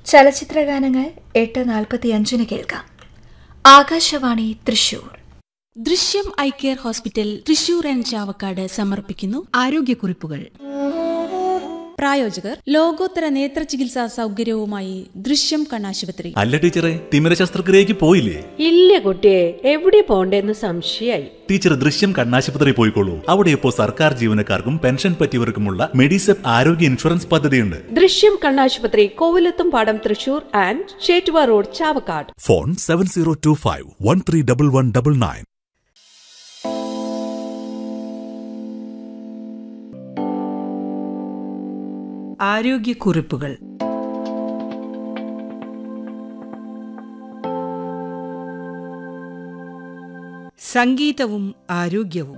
ചലച്ചിത്രഗാനങ്ങൾ എട്ട് നാൽപ്പത്തിയഞ്ചിന് കേൾക്കാം Akashvani Thrissur Drishyam eye care hospital Thrissur and Chavakkad സമർപ്പിക്കുന്നു ആരോഗ്യക്കുറിപ്പുകൾ പ്രായോജകർ ലോകോത്തര നേത്ര ചികിത്സാ സൗകര്യവുമായി ദൃശ്യം കണ്ണാശുപത്രി അല്ല ടീച്ചറെ തിമിര ശസ്ത്രക്രിയക്ക് പോയില്ലേ ഇല്ല കുട്ടിയെ എവിടെ പോണ്ടേന്ന് സംശയായി ടീച്ചർ ദൃശ്യം കണ്ണാശുപത്രി പോയിക്കോളൂ അവിടെ ഇപ്പോൾ സർക്കാർ ജീവനക്കാർക്കും പെൻഷൻ പറ്റിയവർക്കുമുള്ള മെഡിസെപ്പ് ആരോഗ്യ ഇൻഷുറൻസ് പദ്ധതിയുണ്ട് ദൃശ്യം കണ്ണാശുപത്രി കോവിലത്തും പാടം Thrissur and Chettuva road Chavakkad phone seven zero two five one three double one double nine ആരോഗ്യക്കുറിപ്പുകൾ സംഗീതവും ആരോഗ്യവും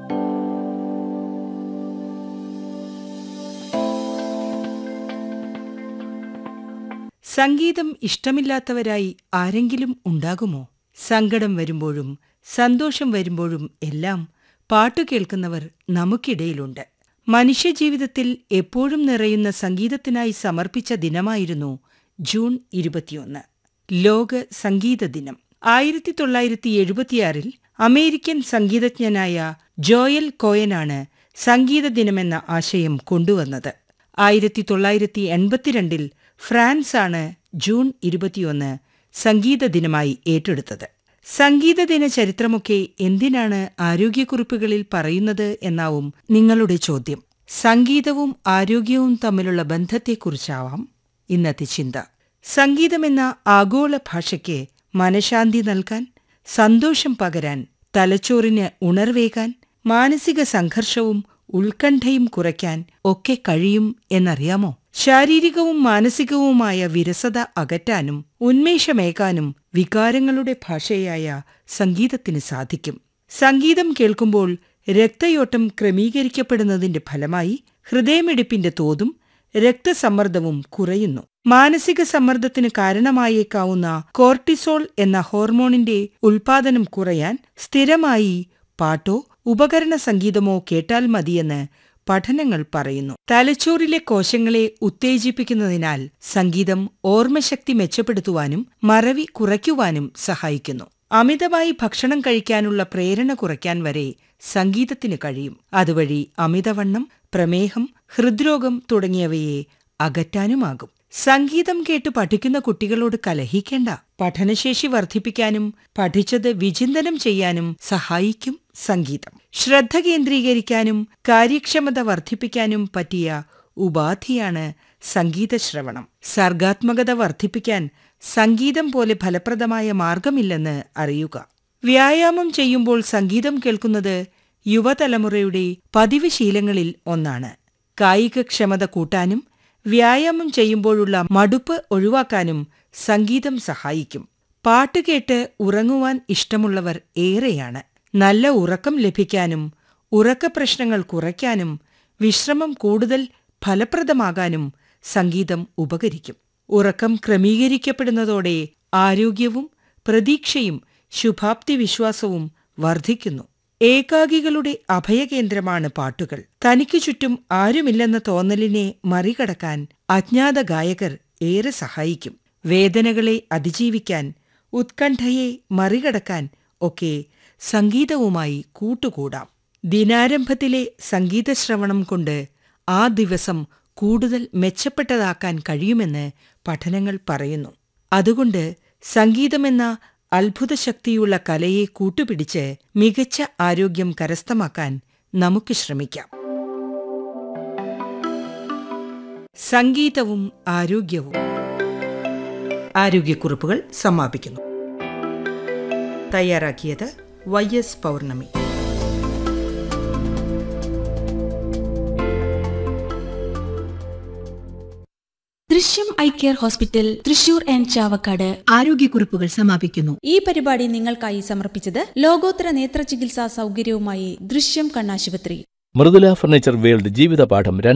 സംഗീതം ഇഷ്ടമില്ലാത്തവരായി ആരെങ്കിലും ഉണ്ടാകുമോ സങ്കടം വരുമ്പോഴും സന്തോഷം വരുമ്പോഴും എല്ലാം പാട്ടു കേൾക്കുന്നവർ നമുക്കിടയിലുണ്ട് മനുഷ്യജീവിതത്തിൽ എപ്പോഴും നിറയുന്ന സംഗീതത്തിനായി സമർപ്പിച്ച ദിനമായിരുന്നു ജൂൺ ഇരുപത്തിയൊന്ന് ലോക സംഗീത ദിനം ആയിരത്തി തൊള്ളായിരത്തി എഴുപത്തിയാറിൽ അമേരിക്കൻ സംഗീതജ്ഞനായ ജോയൽ കോയനാണ് സംഗീത ദിനമെന്ന ആശയം കൊണ്ടുവന്നത് ആയിരത്തി തൊള്ളായിരത്തി എൺപത്തിരണ്ടിൽ ഫ്രാൻസാണ് ജൂൺ ഇരുപത്തിയൊന്ന് സംഗീത ദിനമായി ഏറ്റെടുത്തത് സംഗീത ദിന ചരിത്രമൊക്കെ എന്തിനാണ് ആരോഗ്യക്കുറിപ്പുകളിൽ പറയുന്നത് എന്നാവും നിങ്ങളുടെ ചോദ്യം സംഗീതവും ആരോഗ്യവും തമ്മിലുള്ള ബന്ധത്തെക്കുറിച്ചാവാം ഇന്നത്തെ ചിന്ത സംഗീതമെന്ന ആഗോള ഭാഷയ്ക്ക് മനഃശാന്തി നൽകാൻ സന്തോഷം പകരാൻ തലച്ചോറിന് ഉണർവേകാൻ മാനസിക സംഘർഷവും ഉത്കണ്ഠയും കുറയ്ക്കാൻ ഒക്കെ കഴിയും എന്നറിയാമോ ശാരീരികവും മാനസികവുമായ വിരസത അകറ്റാനും ഉന്മേഷമേകാനും വികാരങ്ങളുടെ ഭാഷയായ സംഗീതത്തിന് സാധിക്കും സംഗീതം കേൾക്കുമ്പോൾ രക്തയോട്ടം ക്രമീകരിക്കപ്പെടുന്നതിന്റെ ഫലമായി ഹൃദയമിടിപ്പിന്റെ തോതും രക്തസമ്മർദ്ദവും കുറയുന്നു മാനസിക സമ്മർദ്ദത്തിന് കാരണമായേക്കാവുന്ന കോർട്ടിസോൾ എന്ന ഹോർമോണിന്റെ ഉൽപാദനം കുറയാൻ സ്ഥിരമായി പാട്ടോ ഉപകരണ സംഗീതമോ കേട്ടാൽ മതിയെന്ന് പഠനങ്ങൾ പറയുന്നു തലച്ചോറിലെ കോശങ്ങളെ ഉത്തേജിപ്പിക്കുന്നതിനാൽ സംഗീതം ഓർമ്മശക്തി മെച്ചപ്പെടുത്തുവാനും മറവി കുറയ്ക്കുവാനും സഹായിക്കുന്നു അമിതമായി ഭക്ഷണം കഴിക്കാനുള്ള പ്രേരണ കുറയ്ക്കാൻ വരെ സംഗീതത്തിന് കഴിയും അതുവഴി അമിതവണ്ണം പ്രമേഹം ഹൃദ്രോഗം തുടങ്ങിയവയെ അകറ്റാനുമാകും സംഗീതം കേട്ട് പഠിക്കുന്ന കുട്ടികളോട് കലഹിക്കേണ്ട പഠനശേഷി വർദ്ധിപ്പിക്കാനും പഠിച്ചത് വിചിന്തനം ചെയ്യാനും സഹായിക്കും സംഗീതം ശ്രദ്ധ കേന്ദ്രീകരിക്കാനും കാര്യക്ഷമത വർദ്ധിപ്പിക്കാനും പറ്റിയ ഉപാധിയാണ് സംഗീതശ്രവണം സർഗാത്മകത വർദ്ധിപ്പിക്കാൻ സംഗീതം പോലെ ഫലപ്രദമായ മാർഗമില്ലെന്ന് അറിയുക വ്യായാമം ചെയ്യുമ്പോൾ സംഗീതം കേൾക്കുന്നത് യുവതലമുറയുടെ പതിവ് ശീലങ്ങളിൽ ഒന്നാണ് കായികക്ഷമത കൂട്ടാനും വ്യായാമം ചെയ്യുമ്പോഴുള്ള മടുപ്പ് ഒഴിവാക്കാനും സംഗീതം സഹായിക്കും പാട്ട് കേട്ട് ഉറങ്ങുവാൻ ഇഷ്ടമുള്ളവർ ഏറെയാണ് നല്ല ഉറക്കം ലഭിക്കാനും ഉറക്കപ്രശ്നങ്ങൾ കുറയ്ക്കാനും വിശ്രമം കൂടുതൽ ഫലപ്രദമാകാനും സംഗീതം ഉപകരിക്കും ഉറക്കം ക്രമീകരിക്കപ്പെടുന്നതോടെ ആരോഗ്യവും പ്രതീക്ഷയും ശുഭാപ്തി വിശ്വാസവും വർദ്ധിക്കുന്നു ഏകാകികളുടെ അഭയകേന്ദ്രമാണ് പാട്ടുകൾ തനിക്കു ചുറ്റും ആരുമില്ലെന്ന തോന്നലിനെ മറികടക്കാൻ അജ്ഞാത ഗായകർ ഏറെ സഹായിക്കും വേദനകളെ അതിജീവിക്കാൻ ഉത്കണ്ഠയെ മറികടക്കാൻ ഒക്കെ സംഗീതവുമായി കൂട്ടുകൂടാം ദിനാരംഭത്തിലെ സംഗീതശ്രവണം കൊണ്ട് ആ ദിവസം കൂടുതൽ മെച്ചപ്പെട്ടതാക്കാൻ കഴിയുമെന്ന് പഠനങ്ങൾ പറയുന്നു അതുകൊണ്ട് സംഗീതമെന്ന അത്ഭുതശക്തിയുള്ള കലയെ കൂട്ടുപിടിച്ച് മികച്ച ആരോഗ്യം കരസ്ഥമാക്കാൻ നമുക്ക് ശ്രമിക്കാം സംഗീതവും ആരോഗ്യവും ആരോഗ്യക്കുറിപ്പുകൾ സമാപിക്കുന്നു തയ്യാറാക്കിയത് Y S Pournami Drishyam eye care hospital Thrissur and Chavakkad ആരോഗ്യക്കുറിപ്പുകൾ സമാപിക്കുന്നു ഈ പരിപാടി നിങ്ങൾക്കായി സമർപ്പിച്ചത് ലോകോത്തര നേത്ര ചികിത്സാ സൗകര്യവുമായി ദൃശ്യം കണ്ണാശുപത്രി മൃദുല ഫർണിച്ചർ വേൾഡ് ജീവിതപാഠം